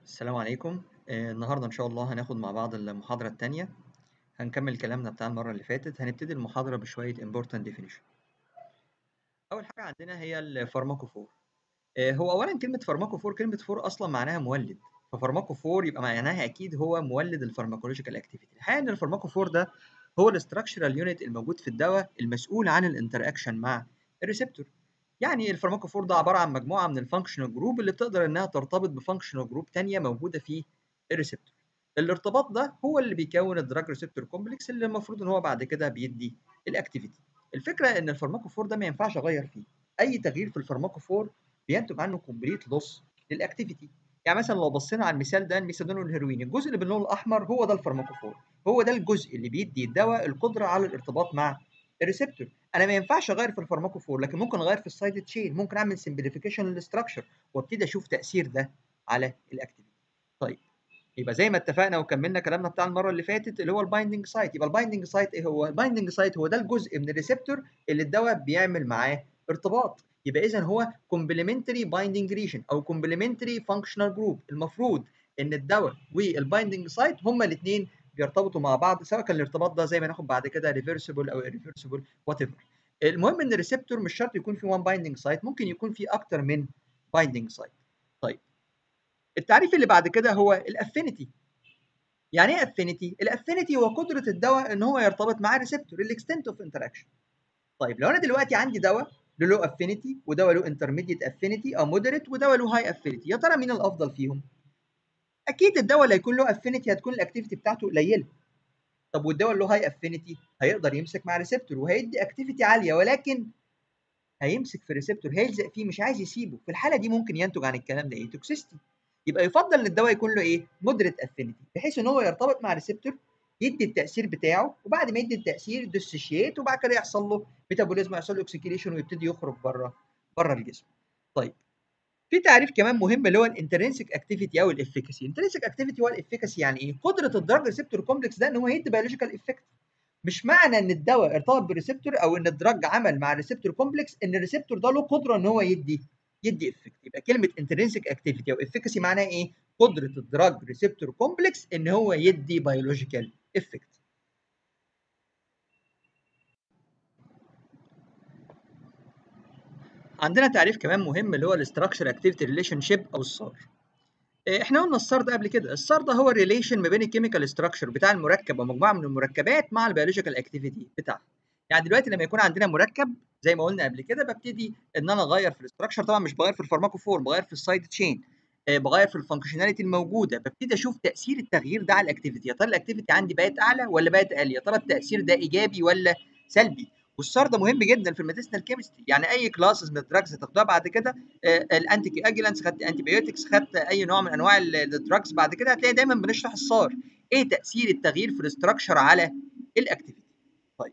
السلام عليكم آه، النهاردة إن شاء الله هناخد مع بعض المحاضرة التانية هنكمل كلامنا بتاع المرة اللي فاتت هنبتدي المحاضرة بشوية important definition أول حاجة عندنا هي الفارماكوفور آه، هو أولا كلمة فارماكوفور كلمة فور أصلا معناها مولد ففارماكوفور يبقى معناها أكيد هو مولد الفارماكولوجيكال أكتيفيتي الحقيقة إن الفارماكوفور ده هو الاستراكشرال يونت الموجود في الدواء المسؤول عن الانتر أكشن مع الريسبتور يعني الفارماكوفور ده عباره عن مجموعه من الفانكشنال جروب اللي بتقدر انها ترتبط بفانكشنال جروب ثانيه موجوده في الريسبتور الارتباط ده هو اللي بيكون الدراج ريسبتور كومبلكس اللي المفروض ان هو بعد كده بيدي الاكتيفيتي الفكره ان الفارماكوفور ده ما ينفعش اغير فيه اي تغيير في الفارماكوفور بينتج عنه كومبليت لوس للاكتيفيتي يعني مثلا لو بصينا على المثال ده الميثادون والهيروين الجزء اللي باللون الاحمر هو ده الفارماكوفور هو ده الجزء اللي بيدي الدواء القدره على الارتباط مع الريسبتور انا ما ينفعش اغير في الفارماكوفور لكن ممكن اغير في السايد تشين ممكن اعمل سمبليفيكيشن للستراكشر وابتدي اشوف تاثير ده على الاكتيفيتي طيب يبقى زي ما اتفقنا وكملنا كلامنا بتاع المره اللي فاتت اللي هو البايندنج سايت يبقى البايندنج سايت ايه هو البايندنج سايت هو ده الجزء من الريسبتور اللي الدواء بيعمل معاه ارتباط يبقى اذا هو كومبلمنتري بايندنج ريجن او كومبلمنتري فانكشنال جروب المفروض ان الدواء والبايندنج سايت هما الاثنين بيرتبطوا مع بعض سواء كان الارتباط ده زي ما ناخد بعد كده ريفرسبل او irreversible وات ايفر المهم ان الريسبتور مش شرط يكون في وان بايندنج سايت ممكن يكون في اكتر من بايندنج سايت طيب التعريف اللي بعد كده هو الافينيتي يعني ايه افينيتي الافينيتي هو قدره الدواء ان هو يرتبط مع الريسبتور الاكستنت اوف انتراكشن طيب لو انا دلوقتي عندي دواء له افينيتي ودواء له انترميديت افينيتي او مودريت ودواء له هاي افينيتي يا ترى مين الافضل فيهم اكيد الدواء اللي هيكون له افينيتي هتكون الاكتيفيتي بتاعته قليله طب والدواء اللي له هاي افينيتي هيقدر يمسك مع ريسبتور وهيدي اكتيفيتي عاليه ولكن هيمسك في الريسبتور هيلزق فيه مش عايز يسيبه في الحاله دي ممكن ينتج عن الكلام ده ايه توكسيستي يبقى يفضل ان الدواء يكون له ايه مودريت افينيتي بحيث ان هو يرتبط مع ريسبتور يدي التاثير بتاعه وبعد ما يدي التاثير ديسوشيت وبعد كده يحصل له ميتابوليزم يحصل له اوكسيكيليشن ويبتدي يخرج بره بره الجسم طيب في تعريف كمان مهم اللي هو الانترنسك اكتيفيتي او الافيكاسي الانترنسك اكتيفيتي هو الافيكاسي يعني ايه قدره الدراج ريسبتور كومبلكس ده ان هو يدي بيولوجيكال افكت مش معنى ان الدواء ارتبط بالريسبتور او ان الدراج عمل مع الريسبتور كومبلكس ان الريسبتور ده له قدره ان هو يدي يدي افكت يبقى كلمه انترنسك اكتيفيتي او افيكاسي معناها ايه قدره الدراج ريسبتور كومبلكس ان هو يدي بيولوجيكال افكت عندنا تعريف كمان مهم اللي هو الاستراكشر اكتيفيتي ريليشن شيب او الصار احنا قلنا الصار ده قبل كده الصار ده هو الريليشن ما بين الكيميكال ستراكشر بتاع المركب او مجموعه من المركبات مع البيولوجيكال اكتيفيتي بتاعها يعني دلوقتي لما يكون عندنا مركب زي ما قلنا قبل كده ببتدي ان انا اغير في الاستراكشر طبعا مش بغير في الفارماكوفور بغير في السايد تشين بغير في الفانكشناليتي الموجوده ببتدي اشوف تاثير التغيير ده على الاكتيفيتي يا ترى الاكتيفيتي عندي بقت اعلى ولا بقت اقل يا ترى التاثير ده ايجابي ولا سلبي والصار ده مهم جدا في الميديسنال كيمستري يعني اي كلاسز من الدراجز هتاخدوها بعد كده آه الانتي اجلانس خدت انتي بايوتكس خدت اي نوع من انواع الدراجز بعد كده هتلاقي دايما بنشرح الصار ايه تاثير التغيير في الاستراكشر على الاكتيفيتي طيب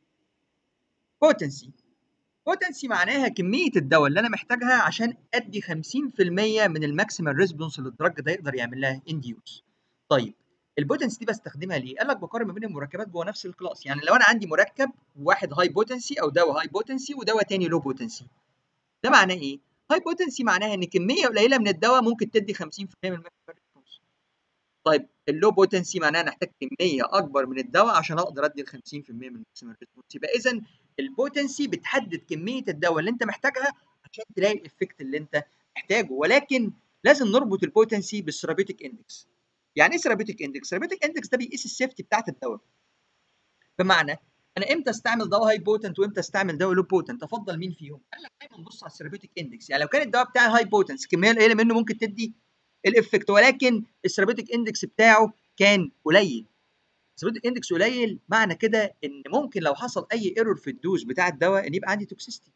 بوتنسي بوتنسي معناها كميه الدواء اللي انا محتاجها عشان ادي 50% من الماكسيمال ريسبونس اللي الدراج ده يقدر يعمل لها انديوس طيب البوتنسي دي بستخدمها ليه؟ قال لك بقارن ما بين المركبات جوه نفس الكلاس، يعني لو انا عندي مركب واحد هاي بوتنسي او دواء هاي بوتنسي ودواء تاني لو بوتنسي. ده معناه ايه؟ هاي بوتنسي معناها ان كميه قليله من الدواء ممكن تدي 50% من الماكسيمال ريسبونس. طيب اللو بوتنسي معناها انا احتاج كميه اكبر من الدواء عشان اقدر ادي ال 50% من الماكسيمال ريسبونس، يبقى اذا البوتنسي بتحدد كميه الدواء اللي انت محتاجها عشان تلاقي الافكت اللي انت محتاجه، ولكن لازم نربط البوتنسي بالثيرابيوتيك اندكس. يعني ايه ثيرابيوتيك اندكس؟ ثيرابيوتيك اندكس ده بيقيس السيفتي بتاعت الدواء. بمعنى انا امتى استعمل دواء هاي بوتنت وامتى استعمل دواء لو بوتنت؟ افضل مين فيهم؟ قال لك دايما بص على الثيرابيوتيك اندكس، يعني لو كان الدواء بتاعي هاي بوتنس الكميه القليله منه ممكن تدي الافكت ولكن الثيرابيوتيك اندكس بتاعه كان قليل. الثيرابيوتيك اندكس قليل معنى كده ان ممكن لو حصل اي ايرور في الدوز بتاع الدواء ان يبقى عندي توكسيستي.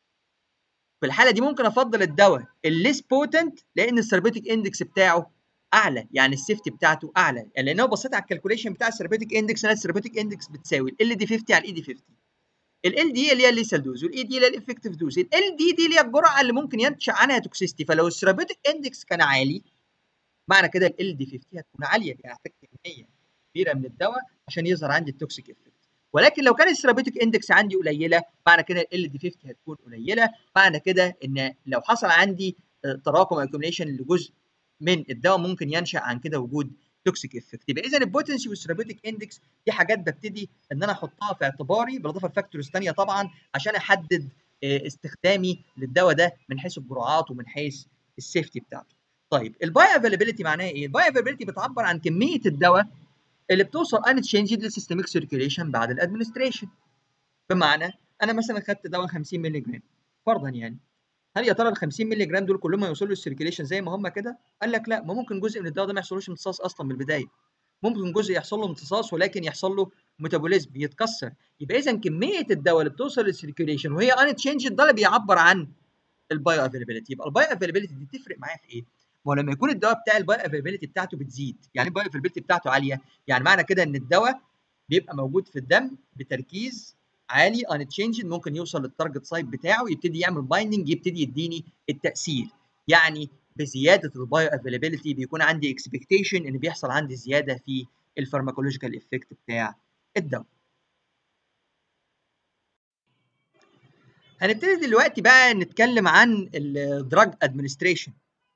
في الحاله دي ممكن افضل الدواء الليس بوتنت لان الثيرابيوتيك اندكس بتاعه اعلى يعني السيفتي بتاعته اعلى يعني لو بصيت على الكالكوليشن بتاع الثيرابيوتيك اندكس انا الثيرابيوتيك اندكس بتساوي ال دي 50 على الاي دي 50 ال دي اللي هي الليسال دوز والاي دي اللي هي الافكتيف دوز ال دي دي اللي هي الجرعه اللي ممكن ينتج عنها توكسيستي فلو الثيرابيوتيك اندكس كان عالي معنى كده ال دي 50 هتكون عاليه يعني هحتاج كميه كبيره من الدواء عشان يظهر عندي التوكسيك افكت ولكن لو كان الثيرابيوتيك اندكس عندي قليله معنى كده ال دي 50 هتكون قليله معنى كده ان لو حصل عندي تراكم اكيوميليشن لجزء من الدواء ممكن ينشا عن كده وجود توكسيك افكت يبقى اذا البوتنسي والثيرابيوتيك اندكس دي حاجات ببتدي ان انا احطها في اعتباري بالاضافه لفاكتورز ثانيه طبعا عشان احدد استخدامي للدواء ده من حيث الجرعات ومن حيث السيفتي بتاعته. طيب الباي افيلابيلتي معناها ايه؟ الباي افيلابيلتي بتعبر عن كميه الدواء اللي بتوصل ان تشينجد للسيستميك سيركيوليشن بعد الادمنستريشن. بمعنى انا مثلا خدت دواء 50 مللي جرام فرضا يعني هل يا ترى ال 50 مللي جرام دول كلهم هيوصلوا للسيركيوليشن زي ما هم كده؟ قال لك لا ما ممكن جزء من الدواء ده ما يحصلوش امتصاص اصلا من البدايه. ممكن جزء يحصل له امتصاص ولكن يحصل له ميتابوليزم يتكسر يبقى اذا كميه الدواء اللي بتوصل للسيركيوليشن وهي ان تشينجد ده اللي بيعبر عن البايو افيلابيلتي يبقى البايو افيلابيلتي دي تفرق معايا في ايه؟ ما هو لما يكون الدواء بتاع البايو افيلابيلتي بتاعته بتزيد يعني البايو افيلابيلتي بتاعته عاليه يعني معنى كده ان الدواء بيبقى موجود في الدم بتركيز عالي ان تشينجد ممكن يوصل للتارجت سايت بتاعه يبتدي يعمل بايندنج يبتدي يديني التاثير يعني بزياده البايو افيلابيلتي بيكون عندي اكسبكتيشن ان بيحصل عندي زياده في الفارماكولوجيكال افكت بتاع الدواء هنبتدي دلوقتي بقى نتكلم عن الدراج ادمنستريشن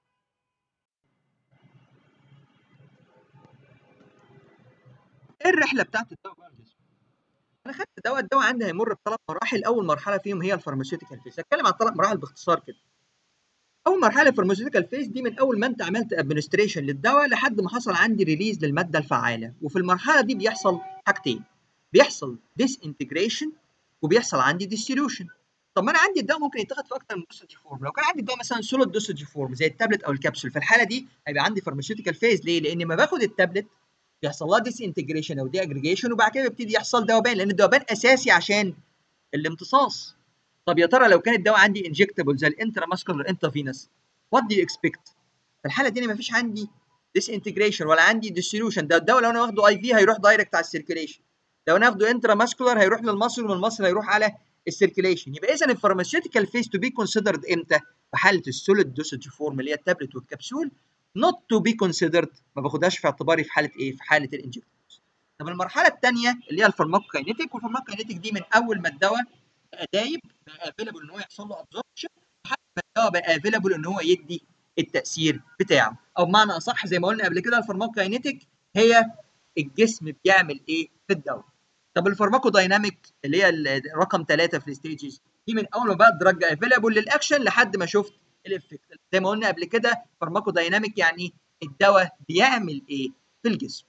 ايه الرحله بتاعت الدواء بقى الجسم انا خدت دواء الدواء عندي هيمر بثلاث مراحل اول مرحله فيهم هي الفارماسيوتيكال فيز هتكلم عن ثلاث مراحل باختصار كده اول مرحله الفارماسيوتيكال فيز دي من اول ما انت عملت ادمنستريشن للدواء لحد ما حصل عندي ريليز للماده الفعاله وفي المرحله دي بيحصل حاجتين بيحصل ديس انتجريشن وبيحصل عندي ديستريوشن طب ما انا عندي الدواء ممكن يتاخد في اكتر من دوسج فورم لو كان عندي الدواء مثلا سوليد دوسج فورم زي التابلت او الكبسول في الحاله دي هيبقى عندي فارماسيوتيكال فيز ليه لان ما باخد التابلت بيحصل لها ديس انتجريشن او دي اجريجيشن وبعد كده بيبتدي يحصل ذوبان لان الذوبان اساسي عشان الامتصاص طب يا ترى لو كان الدواء عندي انجكتبل زي الانترا ماسكولار انترافينوس وات دو يو اكسبكت في الحاله دي انا ما فيش عندي ديس انتجريشن ولا عندي ديستريوشن ده الدواء لو انا واخده اي في هيروح دايركت على السيركيليشن لو انا واخده انترا ماسكولار هيروح للمصل ومن المصل هيروح على السيركيليشن يبقى اذا الفارماسيوتيكال فيز تو بي كونسيدرد امتى في حاله السوليد دوسج فورم اللي هي التابلت والكبسول not to be considered ما باخدهاش في اعتباري في حاله ايه في حاله الانجكتورز طب المرحله الثانيه اللي هي الفارماكوكاينيتيك والفارماكوكاينيتيك دي من اول ما الدواء بقى دايب بقى افيلابل ان هو يحصل له ابزوربشن لحد ما الدواء بقى افيلابل ان هو يدي التاثير بتاعه او بمعنى اصح زي ما قلنا قبل كده الفارماكوكاينيتيك هي الجسم بيعمل ايه في الدواء طب الفارماكو دايناميك اللي هي رقم ثلاثة في الستيجز دي من اول ما بقى الدرج افيلابل للاكشن لحد ما شفت الافكت زي ما قلنا قبل كده فارماكو دايناميك يعني الدواء بيعمل ايه في الجسم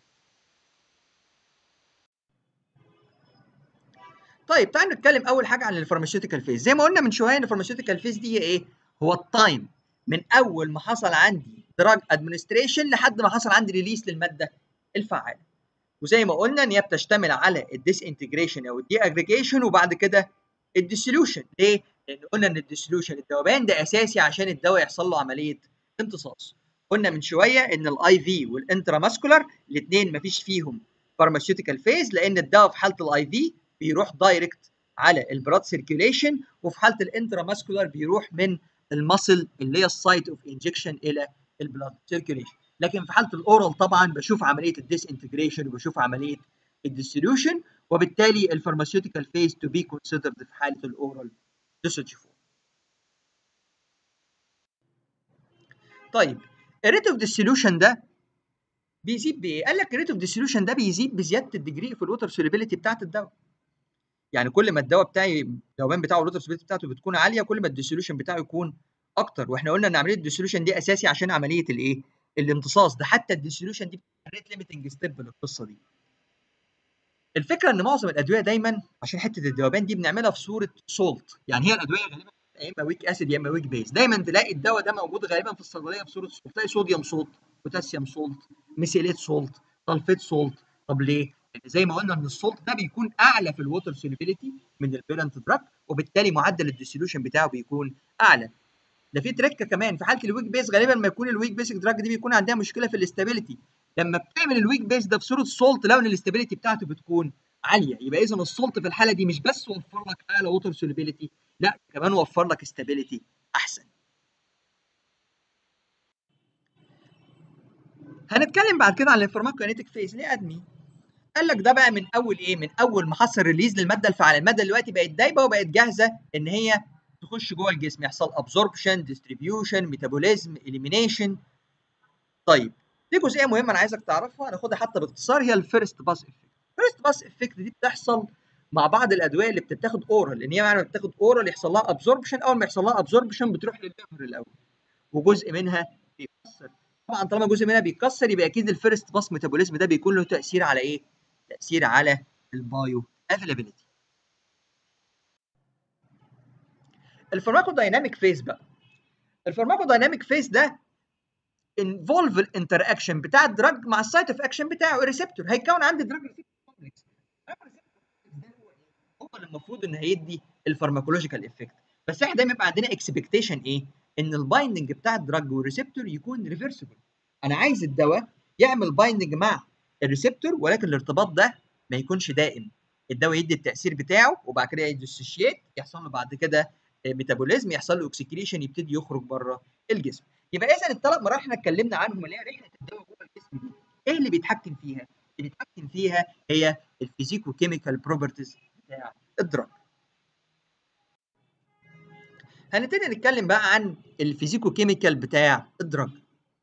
طيب تعالوا نتكلم اول حاجه عن الفارماسيوتيكال فيز زي ما قلنا من شويه ان الفارماسيوتيكال فيز دي هي ايه هو التايم من اول ما حصل عندي دراج ادمنستريشن لحد ما حصل عندي ريليس للماده الفعاله وزي ما قلنا ان هي بتشتمل على الديس انتجريشن او الدي اجريجيشن وبعد كده الديسوليوشن ليه لان قلنا ان الديسوليوشن الذوبان ده اساسي عشان الدواء يحصل له عمليه امتصاص قلنا من شويه ان الاي في والانترا ماسكولار الاثنين مفيش فيهم فارماسيوتيكال فيز لان الدواء في حاله الاي في بيروح دايركت على البلاد سيركيوليشن وفي حاله الانترا ماسكولار بيروح من المصل اللي هي السايت اوف انجكشن الى البلاد سيركيوليشن لكن في حاله الاورال طبعا بشوف عمليه الديس انتجريشن وبشوف عمليه الديستريوشن وبالتالي الفارماسيوتيكال فيز تو بي كونسيدرد في حاله الاورال دوسج فورم طيب الريت اوف ديسوليوشن ده بيزيد بايه؟ قال لك الريت اوف ديسوليوشن ده بيزيد بزياده الديجري في الووتر سوليبيليتي بتاعت الدواء. يعني كل ما الدواء بتاعي الذوبان بتاعه الووتر سوليبيليتي بتاعته بتكون عاليه كل ما الديسوليوشن بتاعه يكون اكتر واحنا قلنا ان عمليه الديسوليوشن دي اساسي عشان عمليه الايه؟ الامتصاص ده حتى الديسوليوشن دي ريت ليميتنج ستيب للقصه دي. الفكره ان معظم الادويه دايما عشان حته الذوبان دي بنعملها في صوره سولت يعني هي الادويه غالبا يا اما ويك اسيد يا اما ويك بيز دايما تلاقي الدواء ده موجود غالبا في الصيدليه بصوره سولت تلاقي صوديوم سولت بوتاسيوم سولت ميثيليت سولت سلفيت سولت طب ليه؟ لان زي ما قلنا ان السولت ده بيكون اعلى في الووتر سوليبيليتي من البيرنت دراج وبالتالي معدل الديسوليوشن بتاعه بيكون اعلى ده في تركه كمان في حاله الويك بيز غالبا ما يكون الويك بيسك دراج دي بيكون عندها مشكله في الاستابيليتي لما بتعمل الويك بيز ده في صوره سولت لو ان الاستابيليتي بتاعته بتكون عاليه يبقى اذا السولت في الحاله دي مش بس وفر لك اعلى ووتر سوليبيليتي لا كمان وفر لك استابيليتي احسن هنتكلم بعد كده عن الفارماكوكينيتيك فيز ليه ادمي قال لك ده بقى من اول ايه من اول ما حصل ريليز للماده الفعاله الماده دلوقتي بقت دايبه وبقت جاهزه ان هي تخش جوه الجسم يحصل ابزوربشن ديستريبيوشن ميتابوليزم اليمينيشن طيب دي جزئيه مهمه انا عايزك تعرفها هناخدها حتى باختصار هي الفيرست باس افكت الفيرست باس افكت دي بتحصل مع بعض الادويه اللي بتتاخد اورال لان هي معنى بتاخد اورال يحصل لها ابزوربشن اول ما يحصل لها ابزوربشن بتروح للليفر الاول وجزء منها بيكسر طبعا طالما جزء منها بيتكسر يبقى اكيد الفيرست باس ميتابوليزم ده بيكون له تاثير على ايه؟ تاثير على البايو افيلابيلتي. الفارماكو دايناميك فيز بقى الفارماكو دايناميك فيز ده انفولف الانتراكشن بتاع الدراج مع السايت اوف اكشن بتاعه الريسبتور هيكون عندي دراج ريسبتور كومبلكس هو اللي المفروض ان هيدي الفارماكولوجيكال افكت بس احنا دايما يبقى عندنا اكسبكتيشن ايه؟ ان البايندنج بتاع الدراج والريسبتور يكون ريفرسبل انا عايز الدواء يعمل بايندنج مع الريسبتور ولكن الارتباط ده ما يكونش دائم الدواء يدي التاثير بتاعه وبعد كده يديسوشيت يحصل له بعد كده ميتابوليزم يحصل له اكسكريشن يبتدي يخرج بره الجسم يبقى اذا الثلاث مراحل احنا اتكلمنا عنهم اللي هي رحله الدواء جوه الجسم دي ايه اللي بيتحكم فيها؟ اللي بيتحكم فيها هي الفيزيكو كيميكال بروبرتيز بتاع الدراج هنبتدي نتكلم بقى عن الفيزيكو كيميكال بتاع الدراج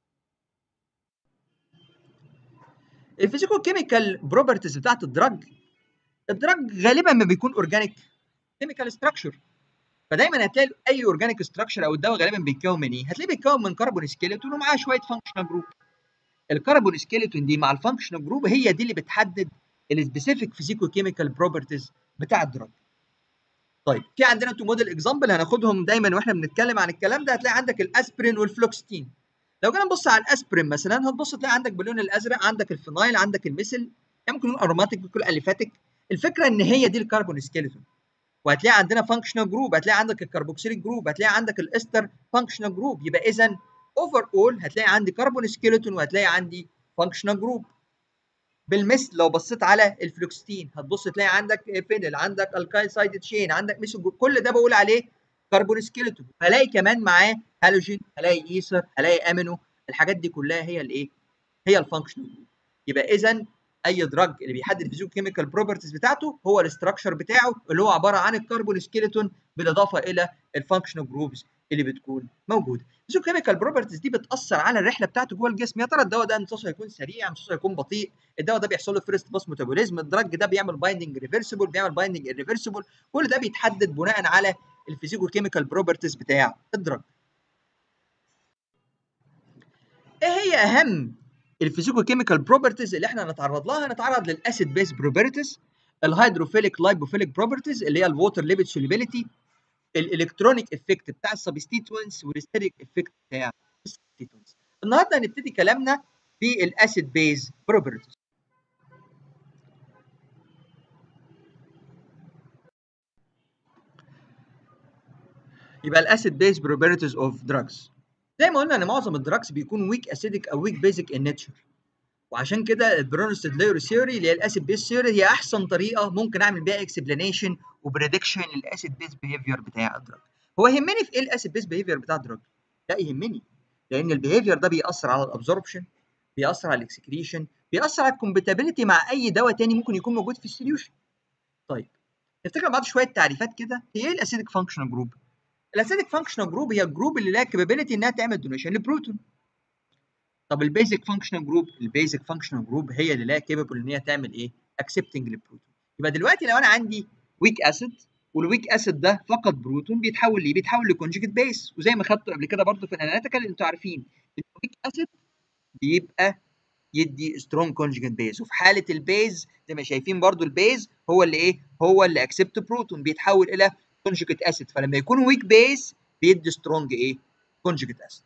الفيزيكو كيميكال بروبرتيز بتاعت الدراج الدراج غالبا ما بيكون اورجانيك كيميكال ستراكشر فدايما هتلاقي اي اورجانيك ستراكشر او الدواء غالبا بيتكون من ايه؟ هتلاقيه بيتكون من كربون سكيلتون ومعاه شويه فانكشنال جروب. الكربون سكيلتون دي مع الفانكشنال جروب هي دي اللي بتحدد السبيسيفيك فيزيكو كيميكال بروبرتيز بتاع الدراج. طيب في عندنا تو موديل اكزامبل هناخدهم دايما واحنا بنتكلم عن الكلام ده هتلاقي عندك الاسبرين والفلوكستين. لو جينا نبص على الاسبرين مثلا هتبص تلاقي عندك باللون الازرق عندك الفينايل عندك الميثيل يعني ممكن نقول اروماتيك ممكن نقول اليفاتيك الفكره ان هي دي الكربون سكيلتون. وهتلاقي عندنا فانكشنال جروب هتلاقي عندك الكربوكسيليك جروب هتلاقي عندك الاستر فانكشنال جروب يبقى اذا اوفر اول هتلاقي عندي كربون سكيلتون وهتلاقي عندي فانكشنال جروب بالمثل لو بصيت على الفلوكستين هتبص تلاقي عندك فينل عندك الكايل سايد تشين عندك ميثيل جروب كل ده بقول عليه كربون سكيلتون هلاقي كمان معاه هالوجين هلاقي ايثر هلاقي امينو الحاجات دي كلها هي الايه هي الفانكشنال جروب يبقى اذا اي دراج اللي بيحدد الفيزيكو كيميكال بروبرتيز بتاعته هو الاستراكشر بتاعه اللي هو عباره عن الكربون سكيلتون بالاضافه الى الفانكشنال جروبز اللي بتكون موجوده. الفيزيكو كيميكال بروبرتيز دي بتاثر على الرحله بتاعته جوه الجسم يا ترى الدواء ده امتصاصه هيكون سريع امتصاصه هيكون بطيء الدواء ده بيحصل له فيرست باس ميتابوليزم الدراج ده بيعمل بايندنج ريفرسبل بيعمل بايندنج irreversible كل ده بيتحدد بناء على الفيزيكو كيميكال بروبرتيز بتاع الدراج. ايه هي اهم الفيزيكو كيميكال بروبرتيز اللي احنا هنتعرض لها هنتعرض للاسيد بيس بروبرتيز الهيدروفيليك لايبوفيليك بروبرتيز اللي هي الووتر ليبيد سوليبيليتي الالكترونيك افكت بتاع السبستيتوينتس والستيريك افكت بتاع السبستيتوينتس النهارده هنبتدي كلامنا في الاسيد بيز بروبرتيز يبقى الاسيد بيز بروبرتيز اوف دراجز زي ما قلنا ان معظم الدراجز بيكون ويك اسيدك او ويك بيزك ان نيتشر وعشان كده البرونستد لاير ثيوري اللي هي الاسيد بيز ثيوري هي احسن طريقه ممكن اعمل بيها اكسبلانيشن وبريدكشن للاسيد بيز بيهيفير بتاع الدراج هو يهمني في ايه الاسيد بيز بيهيفير بتاع الدراج لا يهمني لان البيهيفير ده بيأثر على الابزوربشن بيأثر على الاكسكريشن بيأثر على الكومباتيبيليتي مع اي دواء تاني ممكن يكون موجود في السوليوشن طيب نفتكر بعض شويه تعريفات كده هي ايه الاسيدك فانكشنال جروب الاسيدك فانكشنال جروب هي الجروب اللي لها كابابيلتي انها تعمل دونيشن لبروتون طب البيزك فانكشنال جروب البيزك فانكشنال جروب هي اللي لها كابابل ان هي تعمل ايه اكسبتنج للبروتون يبقى دلوقتي لو انا عندي ويك اسيد والويك اسيد ده فقط بروتون بيتحول ليه بيتحول لكونجكت بيس وزي ما خدته قبل كده برضه في الاناليتيكال انتوا عارفين الويك اسيد بيبقى يدي سترونج كونجكت بيز وفي حاله البيز زي ما شايفين برضه البيز هو اللي ايه هو اللي اكسبت بروتون بيتحول الى كونجكت اسيد فلما يكون ويك بيز بيدي سترونج ايه كونجكت اسيد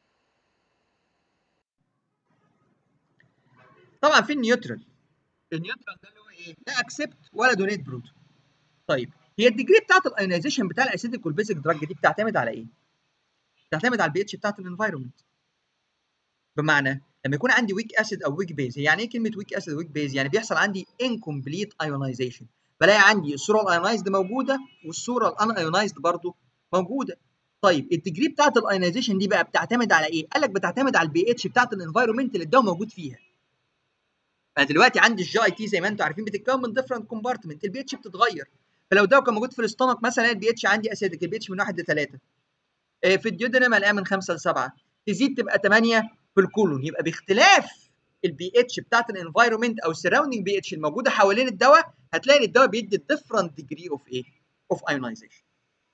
طبعا في النيوترال النيوترال ده اللي هو ايه لا اكسبت ولا دونيت بروتون طيب هي الديجري بتاعت الايونيزيشن بتاع الاسيديك والبيزك دراج دي بتعتمد على ايه بتعتمد على البي اتش بتاعت الانفايرمنت بمعنى لما يكون عندي ويك اسيد او ويك بيز يعني ايه كلمه ويك اسيد ويك بيز يعني بيحصل عندي انكمبليت ايونايزيشن بلاقي عندي الصوره الايونايزد موجوده والصوره الان ايونايزد برضو موجوده طيب الديجري بتاعت الايونايزيشن دي بقى بتعتمد على ايه قال لك بتعتمد على البي اتش بتاعت الانفايرمنت اللي الدواء موجود فيها انا دلوقتي عندي الجي اي تي زي ما انتم عارفين بتتكون من ديفرنت كومبارتمنت البي اتش بتتغير فلو الدواء كان موجود في الاستمك مثلا البي اتش عندي اسيدك البي اتش من 1 ل 3 في الديودنم الاقيها من 5 ل 7 تزيد تبقى 8 في الكولون يبقى باختلاف البي اتش بتاعت الانفايرمنت او السراوندنج بي اتش الموجوده حوالين الدواء هتلاقي ان الدواء بيدي ديفرنت ديجري اوف ايه؟ اوف ايونايزيشن.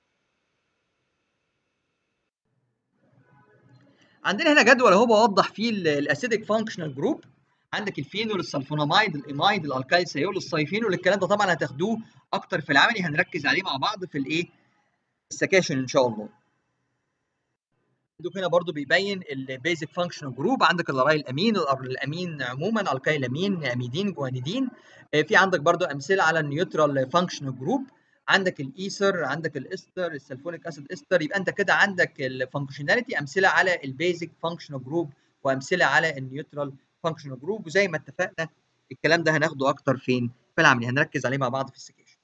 عندنا هنا جدول اهو بوضح فيه الاسيدك فانكشنال جروب عندك الفينول السلفونامايد الايمايد الالكايل سيول الصيفينول الكلام ده طبعا هتاخدوه اكتر في العملي هنركز عليه مع بعض في الايه؟ السكاشن ان شاء الله. عندك هنا برضو بيبين البيزك فانكشنال جروب عندك الرايل الامين الامين عموما الكايل امين اميدين جوانيدين في عندك برضو امثله على النيوترال فانكشنال جروب عندك الايثر عندك الاستر السلفونيك اسيد استر يبقى انت كده عندك الفانكشناليتي امثله على البيزك فانكشنال جروب وامثله على النيوترال فانكشنال جروب وزي ما اتفقنا الكلام ده هناخده اكتر فين في العملي هنركز عليه مع بعض في السكيشن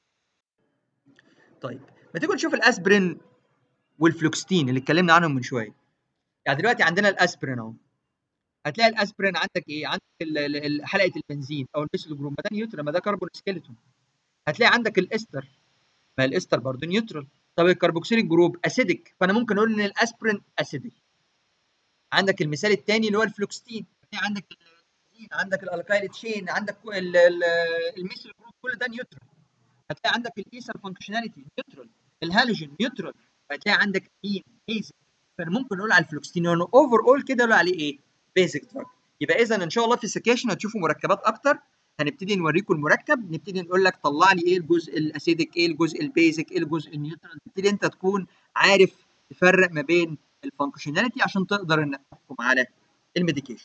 طيب ما تيجوا نشوف الاسبرين والفلوكستين اللي اتكلمنا عنهم من شويه يعني دلوقتي عندنا الاسبرين اهو هتلاقي الاسبرين عندك ايه عندك حلقه البنزين او الميثيل جروب ما ده نيوترال ما ده كربون سكيلتون هتلاقي عندك الاستر ما الاستر برضه نيوترال طب الكربوكسيليك جروب اسيدك فانا ممكن اقول ان الاسبرين اسيدك عندك المثال الثاني اللي هو الفلوكستين هتلاقي عندك البنزين عندك الالكايل تشين عندك الميثيل جروب كل ده نيوترال هتلاقي عندك الايثر فانكشناليتي نيوترال الهالوجين نيوترال فهتلاقي عندك مين بيزك فانا ممكن نقول على الفلوكستين انه اوفر اول كده نقول عليه ايه بيزك دراج يبقى اذا ان شاء الله في السكيشن هتشوفوا مركبات اكتر هنبتدي نوريكم المركب نبتدي نقول لك طلع لي ايه الجزء الاسيدك ايه الجزء البيزك ايه الجزء النيوترال تبتدي انت تكون عارف تفرق ما بين الفانكشناليتي عشان تقدر انك تحكم على الميديكيشن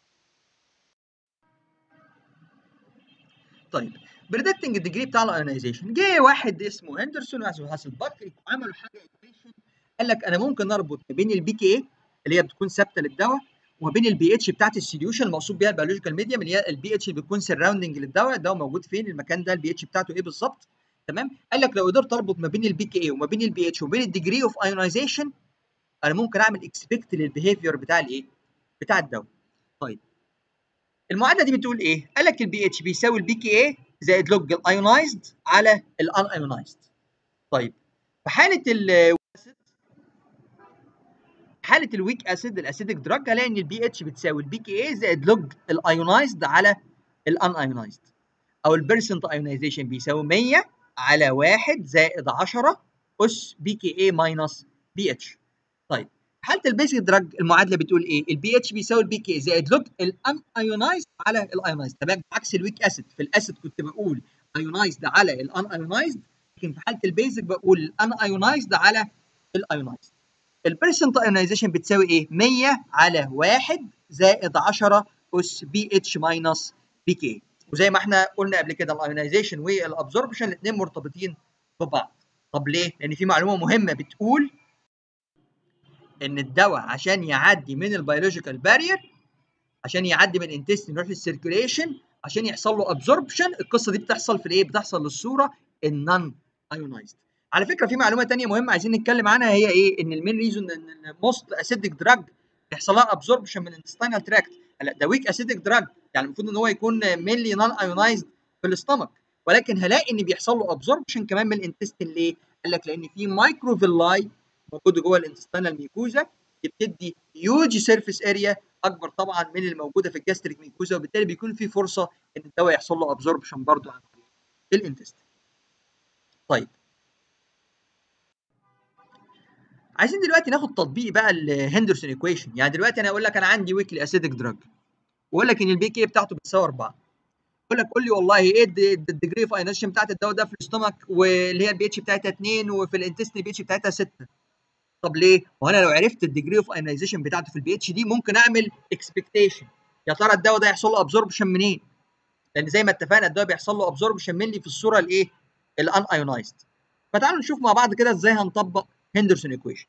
طيب بريدكتنج الديجري بتاع الايونيزيشن جه واحد اسمه هندرسون وواحد اسمه هاسل بكري عملوا حاجه ايكويشن قال لك انا ممكن اربط ما بين البي كي اي اللي هي بتكون ثابته للدواء وما بين البي اتش بتاعت السوليوشن المقصود بيها البيولوجيكال ميديم اللي هي البي اتش اللي بتكون سراوندنج للدواء الدواء موجود فين المكان ده البي اتش بتاعته ايه بالظبط تمام قال لك لو قدرت اربط ما بين البي كي اي وما بين البي اتش وما بين الديجري اوف ايونيزيشن انا ممكن اعمل اكسبكت للبيهيفير بتاع الايه بتاع الدواء طيب المعادله دي بتقول ايه قال لك البي اتش بيساوي البي كي اي زائد لوج الايونايزد على الان ايونايزد طيب في حاله ال حاله الويك اسيد الاسيدك دراج هلاقي ان البي اتش بتساوي البي كي اي زائد لوج الايونايزد على الان ايونايزد او البرسنت ايونايزيشن بيساوي 100 على 1 زائد 10 اس بي كي اي ماينس بي اتش طيب حاله البيسك دراج المعادله بتقول ايه البي اتش بيساوي البي كي زائد لوج الان ايونايزد على الايونايزد تمام عكس الويك اسيد في الاسيد كنت بقول ايونايزد على الان ايونايزد لكن في حاله البيزك بقول الان ايونايزد على الايونايزد البرسنت ايونايزيشن بتساوي ايه 100 على 1 زائد 10 اس بي اتش ماينس بي كي وزي ما احنا قلنا قبل كده الايونايزيشن والابزوربشن الاثنين مرتبطين ببعض طب ليه لان في معلومه مهمه بتقول ان الدواء عشان يعدي من البيولوجيكال بارير عشان يعدي من الانتستين يروح للسيركيليشن عشان يحصل له ابزوربشن القصه دي بتحصل في الايه بتحصل للصوره النون ايونايزد على فكره في معلومه ثانيه مهمه عايزين نتكلم عنها هي ايه ان المين ريزون ان الموست اسيدك دراج يحصل لها ابزوربشن من الانتستينال تراكت هلا ده ويك اسيدك دراج يعني المفروض ان هو يكون مينلي نون ايونايزد في الاستمك ولكن هلاقي ان بيحصل له ابزوربشن كمان من الانتستين ليه؟ قال لك لان في مايكروفيلاي موجوده جوه الانتستينال ميكوزا بتدي هيوج سيرفيس اريا اكبر طبعا من الموجوده في الجاستريك ميكوزا وبالتالي بيكون في فرصه ان الدواء يحصل له ابزوربشن برضه عن طريق الانتستين. طيب عايزين دلوقتي ناخد تطبيق بقى الهندرسون ايكويشن يعني دلوقتي انا اقول لك انا عندي ويكلي اسيدك دراج واقول لك ان البي كي بتاعته بتساوي 4 اقول لك قول لي والله ايه الديجري اوف ايونيشن بتاعت الدواء ده في الاستومك واللي هي البي اتش بتاعتها 2 وفي الانتستين البي اتش بتاعتها 6 طب ليه؟ وانا لو عرفت الديجري اوف ايونيزيشن بتاعته في البي اتش دي ممكن اعمل اكسبكتيشن يا ترى الدواء ده يحصل له ابزوربشن منين؟ لان زي ما اتفقنا الدواء بيحصل له ابزوربشن مني في الصوره الايه؟ الان ايونايزد فتعالوا نشوف مع بعض كده ازاي هنطبق هندرسون ايكويشن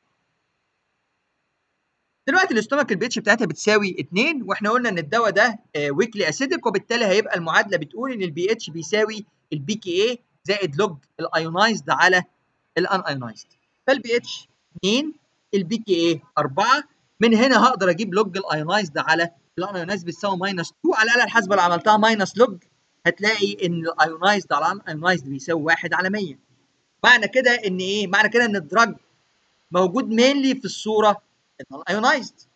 دلوقتي الاستومك البي اتش بتاعتها بتساوي 2 واحنا قلنا ان الدواء ده ويكلي اسيدك وبالتالي هيبقى المعادله بتقول ان البي اتش بيساوي البي كي اي زائد لوج الايونايزد على الان ايونايزد فالبي اتش 2 البي كي اي 4 من هنا هقدر اجيب لوج الايونايزد على الان ايونايزد بتساوي ماينس 2 على الاله الحاسبه اللي عملتها ماينس لوج هتلاقي ان الايونايزد على الان ايونايزد بيساوي 1 على 100 معنى كده ان ايه؟ معنى كده ان الدراج موجود مينلي في الصوره الايونايزد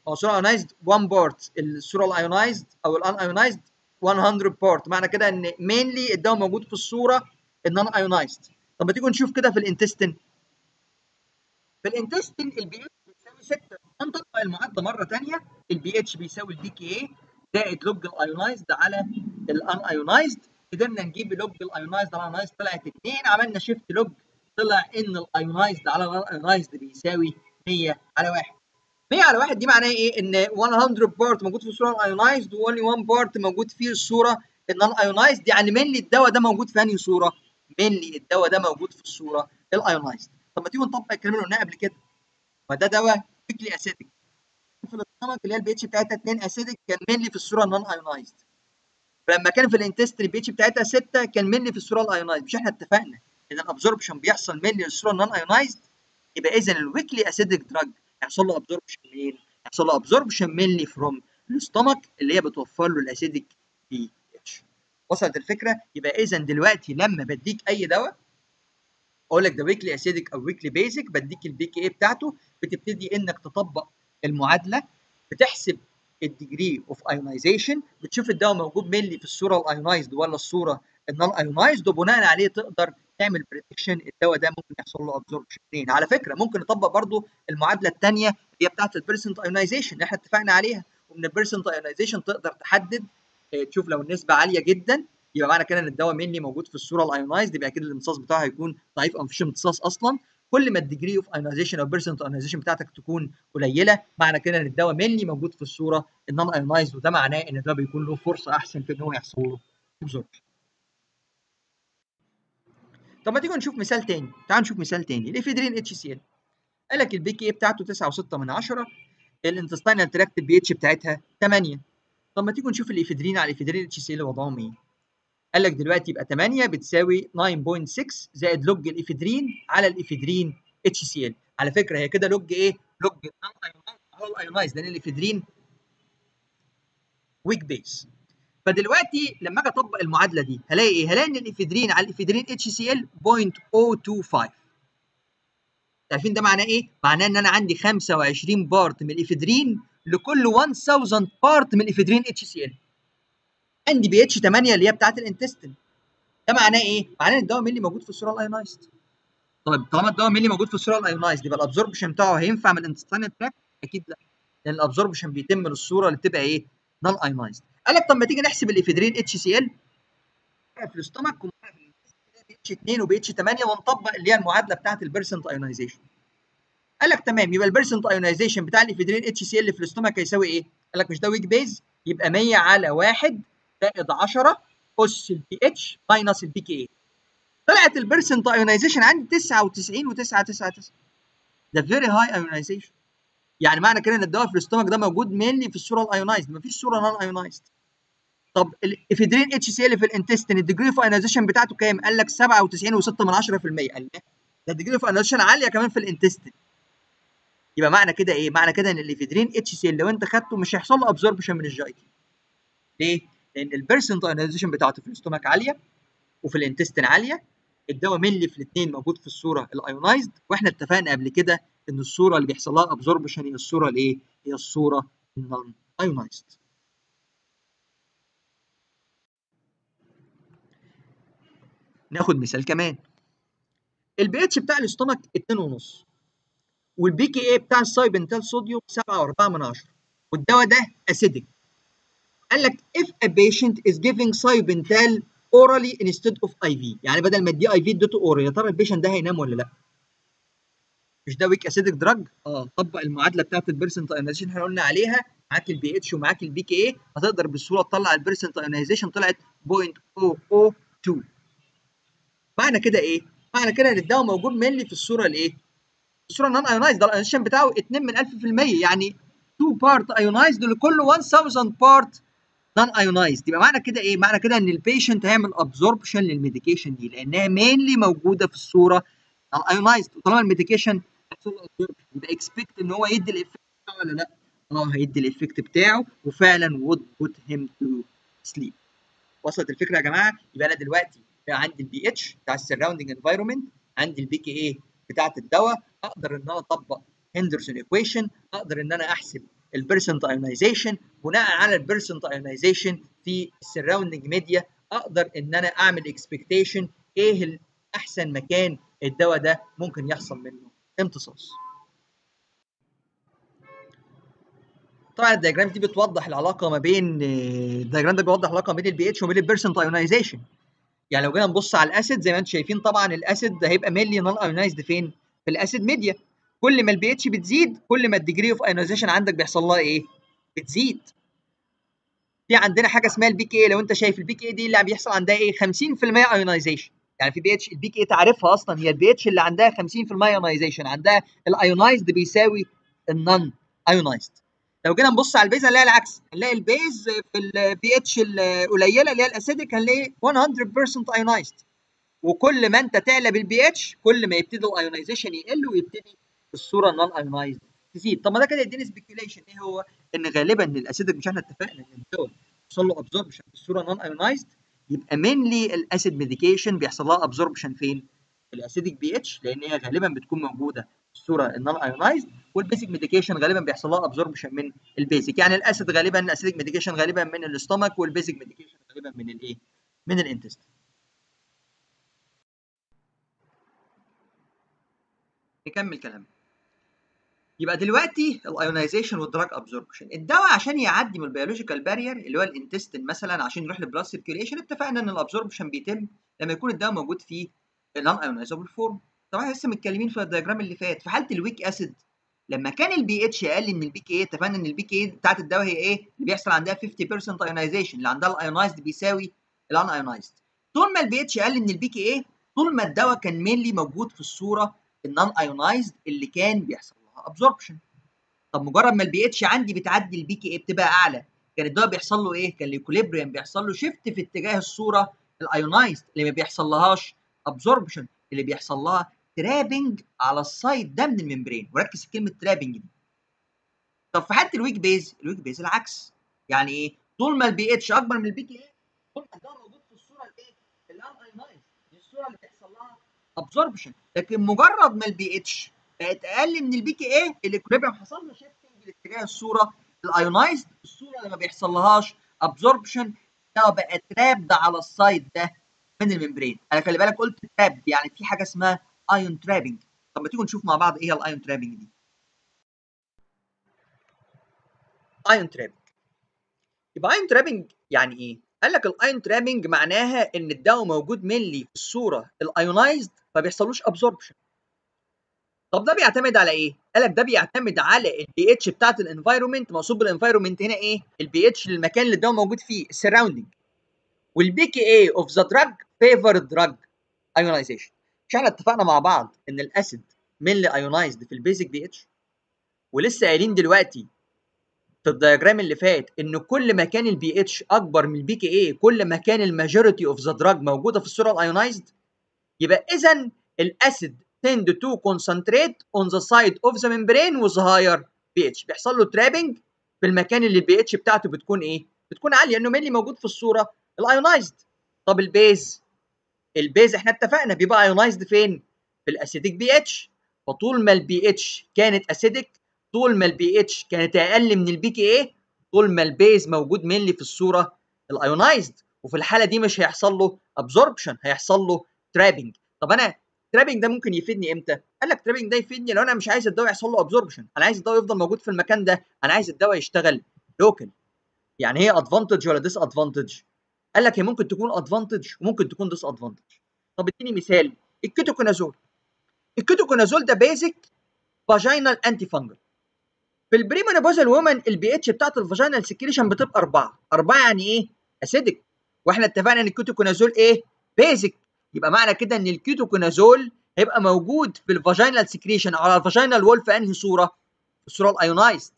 هو الصوره ايونايزد 1 بارت الصوره الايونايزد او الان ايونايزد 100 بارت معنى كده ان مينلي الدواء موجود في الصوره النون ايونايزد طب ما تيجوا نشوف كده في الانتستين في الانتستين البي اتش بيساوي 6 هنطبق المعادله مره ثانيه البي اتش بيساوي البي كي اي زائد لوج الايونايزد على الان ايونايزد قدرنا نجيب لوج الايونايزد على الايونايزد طلعت 2 عملنا شيفت لوج طلع ان الايونايزد على الايونايزد بيساوي 100 على 1 100 على 1 دي معناها ايه؟ ان 100 بارت موجود في الصوره الايونايزد وونلي 1 بارت موجود في الصوره النون ايونايزد يعني مينلي الدواء ده موجود في انهي صوره؟ مينلي الدواء ده موجود في الصوره الايونايزد طب ما تيجي نطبق الكلام اللي قلناه قبل كده ما ده دواء ويكلي اسيدك في الاستمك اللي هي البي اتش بتاعتها 2 اسيدك كان مينلي في الصوره النون ايونايزد فلما كان في الانتستري البي اتش بتاعتها 6 كان مينلي في الصوره الايونايزد مش احنا اتفقنا ان الابزوربشن بيحصل مينلي للصوره النون ايونايزد يبقى اذا الويكلي اسيدك دراج هيحصل له ابزوربشن منين؟ هيحصل له ابزوربشن مينلي فروم الاستمك اللي هي بتوفر له الاسيدك بي اتش وصلت الفكره؟ يبقى اذا دلوقتي لما بديك اي دواء اقول لك ده ويكلي اسيدك او ويكلي بيزك بديك البي كي اي بتاعته بتبتدي انك تطبق المعادله بتحسب الديجري اوف ايونايزيشن بتشوف الدواء موجود مينلي في الصوره الايونايزد ولا الصوره النون ايونايزد وبناء عليه تقدر تعمل بريدكشن الدواء ده ممكن يحصل له ابزوربشن منين على فكره ممكن نطبق برضو المعادله الثانيه اللي هي بتاعه البيرسنت ايونايزيشن اللي احنا اتفقنا عليها ومن البيرسنت ايونايزيشن تقدر تحدد تشوف لو النسبه عاليه جدا يبقى معنى كده ان الدواء مينلي موجود في الصوره الايونايزد يبقى اكيد الامتصاص بتاعه هيكون ضعيف او مفيش امتصاص اصلا كل ما الديجري اوف ايونايزيشن او بيرسنت ايونايزيشن بتاعتك تكون قليله معنى كده ان الدواء مينلي موجود في الصوره النون ايونايزد وده معناه ان الدواء بيكون له فرصه احسن في ان هو يحصل له ابزوربشن طب ما تيجوا نشوف مثال تاني تعالوا نشوف مثال تاني الافيدرين اتش سي ال قال لك البي كي اي بتاعته 9.6 من 10 الانتستينال تراكت البي اتش بتاعتها 8 طب ما تيجوا نشوف الافيدرين على الافيدرين اتش سي ال وضعهم ايه قال لك دلوقتي يبقى 8 بتساوي 9.6 زائد لوج الافيدرين على الافيدرين اتش سي ال على فكره هي كده لوج ايه لوج على الايونايز لان الافيدرين ويك بيس فدلوقتي لما اجي اطبق المعادله دي هلاقي ايه؟ هلاقي ان الافيدرين على الافيدرين اتش سي ال 0.025 عارفين ده معناه ايه؟ معناه ان انا عندي 25 بارت من الافيدرين لكل 1000 بارت من الافيدرين اتش سي ال عندي بي اتش 8 اللي هي بتاعت الانتستين ده معناه ايه؟ معناه ان الدواء مينلي موجود في الصوره الايونايزد طيب طالما الدواء مينلي موجود في الصوره الايونايزد يبقى الابزوربشن بتاعه هينفع من الانتستين تراك؟ اكيد لا لان الابزوربشن بيتم للصوره اللي بتبقى ايه؟ نون ايونايزد قال لك طب ما تيجي نحسب الافيدرين اتش سي ال في الاستومك بي اتش 2 وبي اتش 8 ونطبق اللي هي المعادله بتاعت البيرسنت ايونايزيشن قال لك تمام يبقى البيرسنت ايونايزيشن بتاع الافيدرين اتش سي ال في الاستومك هيساوي ايه؟ قال لك مش ده ويك بيز يبقى 100 على 1 زائد 10 اس البي اتش ماينس البي كي اي طلعت البيرسنت ايونايزيشن عندي 99 و999 ده فيري هاي ايونايزيشن يعني معنى كده ان الدواء في الاستومك ده موجود مينلي في الصوره الايونايزد مفيش صوره نون ايونايزد طب الافيدرين اتش سي ال في الانتستين الديجري اوف ايونايزيشن بتاعته كام؟ قال لك 97.6 من 10% قال ده الديجري اوف ايونايزيشن عاليه كمان في الانتستين يبقى معنى كده ايه؟ معنى كده ان الافيدرين اتش سي ال لو انت خدته مش هيحصل له ابزوربشن من الجي تي ليه؟ لان البيرسنت ايونايزيشن بتاعته في الاستومك عاليه وفي الانتستين عاليه الدواء مينلي في الاثنين موجود في الصوره الايونايزد واحنا اتفقنا قبل كده ان الصوره اللي بيحصل لها ابزوربشن هي الصوره الايه؟ هي الصوره النون ايونايزد. ناخد مثال كمان. البي اتش بتاع الاستومك 2.5 والبي كي اي بتاع السايبنتال صوديوم 7.4 من 10 والدواء ده اسيدك. قال لك if a patient is giving cybental orally instead of IV يعني بدل ما اديه اي في اديته اورال يا ترى البيشنت ده هينام ولا لا؟ مش ده ويك اسيدك دراج؟ اه طبق المعادله بتاعت البيرسنت ايونايزيشن احنا قلنا عليها معاك البي اتش ومعاك البي كي اي هتقدر بسهوله تطلع البيرسنت ايونايزيشن طلعت 0.002 معنى كده ايه؟ معنى كده ان الدواء موجود مينلي في الصوره الايه؟ الصوره النون ايونايزد ده الايونايزيشن بتاعه 2 من 1000% يعني 2 بارت ايونايزد لكل 1000 بارت نون ايونايزد يبقى معنى كده ايه؟ معنى كده ان البيشنت هيعمل ابزوربشن للميديكيشن دي لانها مينلي موجوده في الصوره نون ايونايزد وطالما الميديكيشن يبقى اكسبكت ان هو يدي الايفكت بتاعه ولا لا؟ اه هيدي الايفكت بتاعه وفعلا would put him to sleep. وصلت الفكره يا جماعه؟ يبقى انا دلوقتي بقى عندي البي اتش بتاع السراوندنج انفايرمنت عندي البي كي اي بتاعت الدواء اقدر ان انا اطبق هندرسون ايكويشن اقدر ان انا احسب البيرسنت ايونايزيشن بناء على البيرسنت ايونايزيشن في السراوندنج ميديا اقدر ان انا اعمل اكسبكتيشن ايه احسن مكان الدواء ده ممكن يحصل منه امتصاص طبعا الدياجرام دي بتوضح العلاقه ما بين الدياجرام ده بيوضح العلاقه ما بين البي اتش وما بين البيرسنت ايونايزيشن يعني لو جينا نبص على الاسيد زي ما انتم شايفين طبعا الاسيد ده هيبقى مينلي نون ايونايزد فين؟ في الاسيد ميديا كل ما البي اتش بتزيد كل ما الديجري اوف ايونايزيشن عندك بيحصل لها ايه؟ بتزيد في عندنا حاجه اسمها البي كي لو انت شايف البي كي دي اللي بيحصل عندها ايه 50% ايونايزيشن يعني في بي اتش البي كي تعرفها اصلا هي البي اتش اللي عندها 50% ايونايزيشن عندها الايونايزد بيساوي النون ايونايزد لو جينا نبص على البيز هنلاقي العكس هنلاقي البيز في البي اتش القليله اللي هي الاسيدك هنلاقي 100% ايونايزد وكل ما انت تعلى بالبي اتش كل ما يبتدي الايونايزيشن يقل ويبتدي الصوره النون ايونايزد تزيد طب ما ده كده يديني سبيكيوليشن ايه هو ان غالبا الاسيدك مش احنا اتفقنا ان الدواء بيحصل له ابزوربشن في الصوره نون ايونايزد يبقى مينلي الاسيد ميديكيشن بيحصل لها ابزوربشن فين؟ في الاسيدك بي اتش لان هي غالبا بتكون موجوده في الصوره النون ايونايزد والبيسك ميديكيشن غالبا بيحصل لها ابزوربشن من البيسك يعني الاسيد غالبا الاسيدك ميديكيشن غالبا من الاستومك والبيسك ميديكيشن غالبا من الايه؟ من الانتست نكمل كلامنا يبقى دلوقتي الايونايزيشن والدراج ابزوربشن الدواء عشان يعدي من البيولوجيكال بارير اللي هو الانتستين مثلا عشان يروح للبلاد سيركيوليشن اتفقنا ان الابزوربشن بيتم لما يكون الدواء موجود في النون ايونايزابل فورم طبعا لسه متكلمين في الدياجرام اللي فات في حاله الويك اسيد لما كان البي اتش اقل من البي كي اتفقنا ان البي كي بتاعت الدواء هي ايه اللي بيحصل عندها 50% ايونايزيشن اللي عندها الايونايزد بيساوي الان ايونايزد طول ما البي اتش اقل من البي كي ايه طول ما الدواء كان مينلي موجود في الصوره النون ايونايزد اللي كان بيحصل ابزوربشن طب مجرد ما البي اتش عندي بتعدي البي كي اي بتبقى اعلى كان الدواء بيحصل له ايه؟ كان الايكوليبريم بيحصل له شيفت في اتجاه الصوره الايونايزد اللي ما بيحصلهاش ابزوربشن اللي بيحصل لها ترابنج على السايد ده من الممبرين وركز في كلمه ترابنج دي طب في حاله الويك بيز الويك بيز العكس يعني ايه؟ طول ما البي اتش اكبر من البي كي اي طول ما الدواء موجود في الصوره الايه؟ الان ايونايزد دي الصوره اللي بيحصل لها ابزوربشن لكن مجرد ما البي اتش بقت اقل من البي كي ايه الاكوليبريم حصل له شيفتنج لاتجاه الصوره الايونايزد الصوره اللي ما بيحصل لهاش ابزوربشن ده بقى ترابد على السايد ده من الممبرين انا خلي بالك قلت ترابد يعني في حاجه اسمها ايون ترابنج طب ما تيجوا نشوف مع بعض ايه هي الايون ترابنج دي ايون ترابنج يبقى ايون ترابنج يعني ايه قال لك الايون ترابنج معناها ان الدواء موجود مينلي في الصوره الايونايزد ما بيحصلوش ابزوربشن طب ده بيعتمد على ايه؟ قال لك ده بيعتمد على البي اتش بتاعت الانفايرمنت مقصود بالانفايرمنت هنا ايه؟ البي اتش للمكان اللي الدواء موجود فيه السراوندنج والبي كي اي اوف ذا دراج فيفر دراج ايونايزيشن مش احنا اتفقنا مع بعض ان الاسيد مينلي ايونايزد في البيزك بي اتش ولسه قايلين دلوقتي في الدياجرام اللي فات ان كل ما كان البي اتش اكبر من البي كي اي كل ما كان الماجوريتي اوف ذا دراج موجوده في الصوره الايونايزد يبقى اذا الاسيد tend to concentrate on the side of the membrane with higher pH بيحصل له ترابنج في المكان اللي البي اتش بتاعته بتكون ايه؟ بتكون عاليه لانه مينلي موجود في الصوره الايونايزد طب البيز البيز احنا اتفقنا بيبقى ايونايزد فين؟ في الاسيديك بي اتش فطول ما البي اتش كانت اسيديك طول ما البي اتش كانت اقل من البي كي ايه طول ما البيز موجود مينلي في الصوره الايونايزد وفي الحاله دي مش هيحصل له ابزوربشن هيحصل له ترابنج طب انا الترابنج ده ممكن يفيدني امتى؟ قال لك الترابنج ده يفيدني لو انا مش عايز الدواء يحصل له ابزوربشن، انا عايز الدواء يفضل موجود في المكان ده، انا عايز الدواء يشتغل لوكال. يعني هي ادفانتج ولا ديس ادفانتج؟ قال لك هي ممكن تكون ادفانتج وممكن تكون ديس ادفانتج. طب اديني مثال الكيتوكونازول. الكيتوكونازول ده بيزك فاجينال انتي فانجل. في البريمونوبوزال وومن البي اتش بتاعت الفاجينال سكريشن بتبقى 4 4 يعني ايه اسيدك واحنا اتفقنا ان الكيتوكونازول ايه بيزك يبقى معنى كده ان الكيتوكونازول هيبقى موجود في الفاجينال سكريشن على الفاجينال وول في انهي صوره في الصوره الايونايزد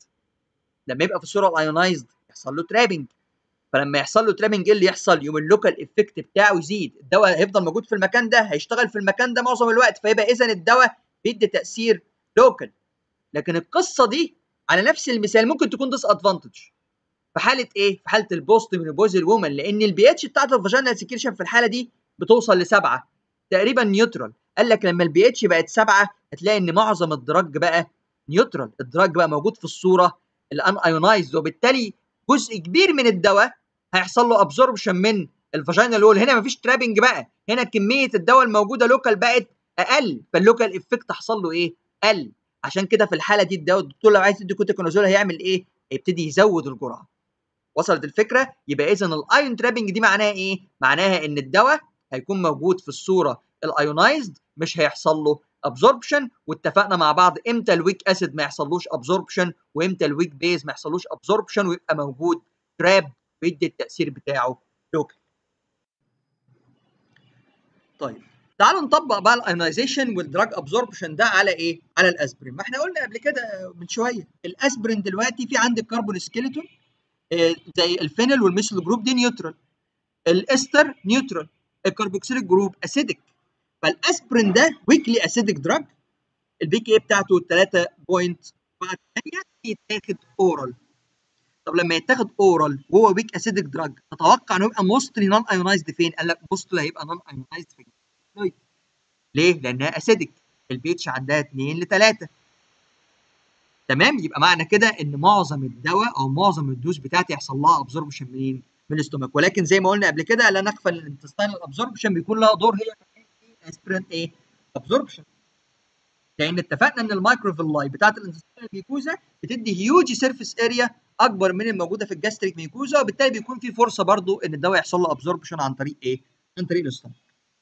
لما يبقى في الصوره الايونايزد يحصل له ترابنج فلما يحصل له ترابنج ايه اللي يحصل يوم اللوكال افكت بتاعه يزيد الدواء هيفضل موجود في المكان ده هيشتغل في المكان ده معظم الوقت فيبقى اذا الدواء بيدي تاثير لوكال لكن القصه دي على نفس المثال ممكن تكون ديس ادفانتج في حاله ايه في حاله البوست مينوبوزال وومن لان البي اتش بتاعت الفاجينال سكريشن في الحاله دي بتوصل لسبعه تقريبا نيوترال قال لك لما البي اتش بقت سبعه هتلاقي ان معظم الدراج بقى نيوترال الدراج بقى موجود في الصوره الان ايونايزد وبالتالي جزء كبير من الدواء هيحصل له ابزوربشن من الفاجينال وول هنا مفيش ترابنج بقى هنا كميه الدواء الموجوده لوكال بقت اقل فاللوكال افكت حصل له ايه قل عشان كده في الحاله دي الدواء الدكتور لو عايز يدي كوتيكونازول هيعمل ايه هيبتدي يزود الجرعه وصلت الفكره يبقى اذا الايون ترابنج دي معناها ايه معناها ان الدواء هيكون موجود في الصوره الايونايزد مش هيحصل له ابزوربشن واتفقنا مع بعض امتى الويك اسيد ما يحصلوش ابزوربشن وامتى الويك بيز ما يحصلوش ابزوربشن ويبقى موجود تراب ويدي التاثير بتاعه لوكال طيب تعالوا نطبق بقى الايونايزيشن والدراج ابزوربشن ده على ايه؟ على الاسبرين، ما احنا قلنا قبل كده من شويه الاسبرين دلوقتي في عندك كربون سكيلتون آه زي الفينل والميثيل جروب دي نيوترال الاستر نيوترال الكربوكسيليك جروب اسيدك فالاسبرين ده ويكلي اسيدك دراج البي كي اي بتاعته 3.8 يتاخد اورال طب لما يتاخد اورال وهو ويك اسيدك دراج تتوقع انه يبقى موستلي نون ايونايزد فين؟ قال لك موستلي هيبقى نون ايونايزد في الجسم ليه؟ لانها اسيدك البي اتش عندها 2 ل 3 تمام يبقى معنى كده ان معظم الدواء او معظم الدوز بتاعتي يحصل لها ابزوربشن منين؟ من الاستومك ولكن زي ما قلنا قبل كده لا نغفل الانتستينال ابزوربشن بيكون لها دور هي في اسبرين ايه؟ ابزوربشن لان اتفقنا ان المايكروفيلاي بتاعت الانتستينال ميكوزا بتدي هيوج سيرفيس اريا اكبر من الموجوده في الجاستريك ميكوزا وبالتالي بيكون في فرصه برضو ان الدواء يحصل له ابزوربشن عن طريق ايه؟ عن طريق الاستومك.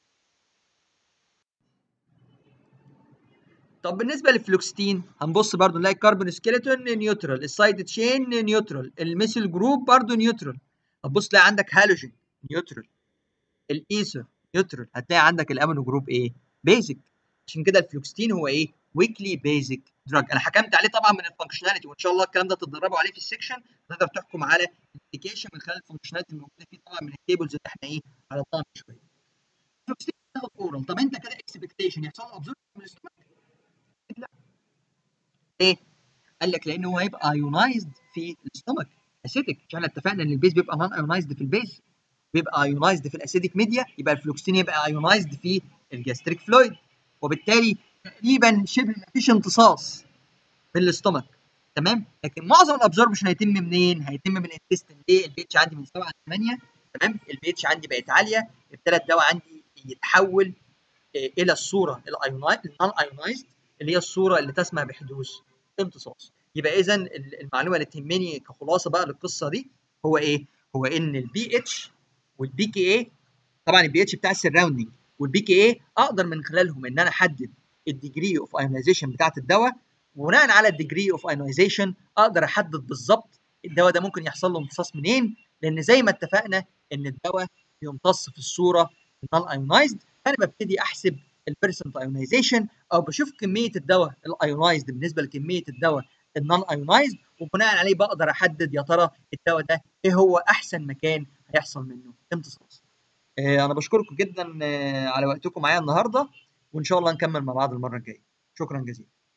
طب بالنسبه للفلوكستين هنبص برضو نلاقي الكربون سكيلتون نيوترال السايد تشين نيوترال الميثيل جروب برضو نيوترال هتبص تلاقي عندك هالوجين نيوترال الايثر نيوترال هتلاقي عندك الامينو جروب ايه؟ بيزك عشان كده الفلوكستين هو ايه؟ ويكلي بيزك دراج انا حكمت عليه طبعا من الفانكشناليتي وان شاء الله الكلام ده تتدربوا عليه في السكشن تقدر تحكم على الابلكيشن من خلال الفانكشناليتي الموجوده فيه طبعا من التيبلز اللي احنا ايه عرضناها من شويه. الفلوكستين بتاخد اورال طب انت كده اكسبكتيشن يحصل له ابزوربشن من الاستومك؟ لا. ليه؟ قال لك لانه هو هيبقى ايونايزد في الاستومك اسيتك عشان اتفقنا ان البيز بيبقى نون ايونايزد في البيز بيبقى ايونايزد في الاسيديك ميديا يبقى الفلوكسين يبقى ايونايزد في الجاستريك فلويد وبالتالي تقريبا شبه مفيش امتصاص من الاستومك تمام لكن معظم الابزوربشن هيتم منين؟ هيتم من الانتستين ليه؟ البي اتش عندي من 7 ل 8 تمام البي اتش عندي بقت عاليه ابتدى الدواء عندي يتحول الى الصوره الايونايز النون ايونايزد اللي هي الصوره اللي تسمح بحدوث امتصاص يبقى اذا المعلومه اللي تهمني كخلاصه بقى للقصه دي هو ايه؟ هو ان البي اتش والبي كي اي طبعا البي اتش بتاع السراوندنج والبي كي اي اقدر من خلالهم ان انا احدد الديجري اوف ايونايزيشن بتاعت الدواء وبناء على الديجري اوف ايونايزيشن اقدر احدد بالظبط الدواء ده ممكن يحصل له امتصاص منين لان زي ما اتفقنا ان الدواء بيمتص في الصوره النون ايونايزد فانا ببتدي احسب البيرسنت ايونايزيشن او بشوف كميه الدواء الايونايزد بالنسبه لكميه الدواء النون ايونايزد وبناء عليه بقدر احدد يا ترى الدواء ده ايه هو احسن مكان هيحصل منه امتصاص. آه انا بشكركم جدا آه على وقتكم معايا النهارده وان شاء الله نكمل مع بعض المره الجايه. شكرا جزيلا.